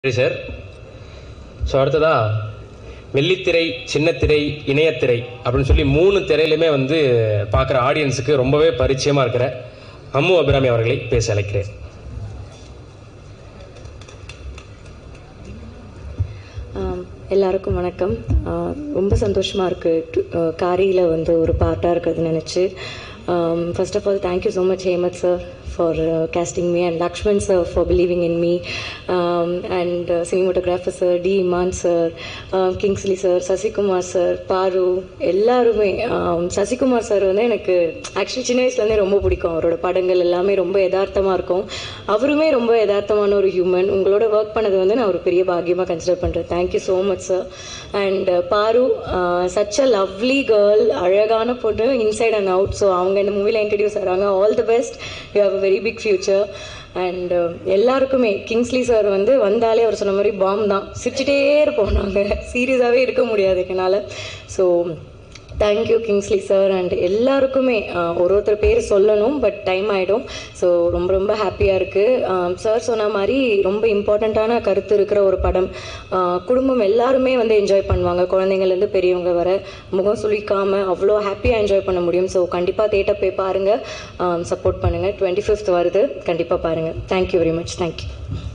சரி sir so அடுத்ததா வெள்ளித்திரை சின்னத்திரை இணையத்திரை அப்படின்னு சொல்லி மூணு திரையிலுமே வந்து பார்க்குற ஆடியன்ஸுக்கு ரொம்பவே பரிச்சயமாக இருக்கிற அம்மு அபிராமி அவர்களை பேச அழைக்கிறேன் ஆம், எல்லாருக்கும் வணக்கம் ஆ, ரொம்ப சந்தோஷமாக இருக்குது காரியில் வந்து ஒரு பார்ட்டாக இருக்கிறது நினச்சி first of all thank you so much Hemanth sir for casting me and Lakshman sir for believing in me and cinematographer sir D Imman sir Kingsley sir Sasikumar sir Paaru எல்லாருமே ஆம், சசிகுமார் சார் வந்து எனக்கு ஆக்சுவலி சின்ன வயசுலேருந்தே ரொம்ப பிடிக்கும் அவரோட படங்கள் எல்லாமே ரொம்ப யதார்த்தமாக இருக்கும் அவருமே ரொம்ப யதார்த்தமான ஒரு ஹியூமன் உங்களோட ஒர்க் பண்ணது வந்து நான் ஒரு பெரிய பாக்கியமாக கன்சிடர் பண்ணுறேன் thank you so much sir and Paaru such a lovely girl அழகான பொண்ணு இன்சைட் அண்ட் அவுட் ஸோ அவங்க இந்த மூவியில் இன்ட்ரடியூஸ் ஆகிறாங்க all the best you have a very big future and எல்லாருக்குமே கிங்ஸ்லி சார் வந்து வந்தாலே அவர் சொன்ன மாதிரி பாம் தான் சிரிச்சிட்டே இருப்போம் நாங்கள் சீரியஸாகவே இருக்க முடியாது என்னால் so thank you Kingsley sir and எல்லாருக்குமே ஆஹ், ஒரு ஒருத்தர் பேர் சொல்லணும் பட் டைம் ஆகிடும் ஸோ ரொம்ப ரொம்ப ஹாப்பியாக இருக்குது சார் சொன்ன மாதிரி ரொம்ப இம்பார்ட்டண்ட்டான கருத்து இருக்கிற ஒரு படம் ஆஹ், குடும்பம் எல்லாருமே வந்து என்ஜாய் பண்ணுவாங்க குழந்தைங்கள்லேருந்து பெரியவங்க வர முகம் சுளிக்காமல் அவ்வளோ ஹாப்பியாக என்ஜாய் பண்ண முடியும் ஸோ கண்டிப்பாக தேட்டர் போய் பாருங்கள் சப்போர்ட் பண்ணுங்கள் டுவெண்ட்டி ஃபிஃப்த் வருது கண்டிப்பாக பாருங்கள் தேங்க்யூ வெரி மச் தேங்க்யூ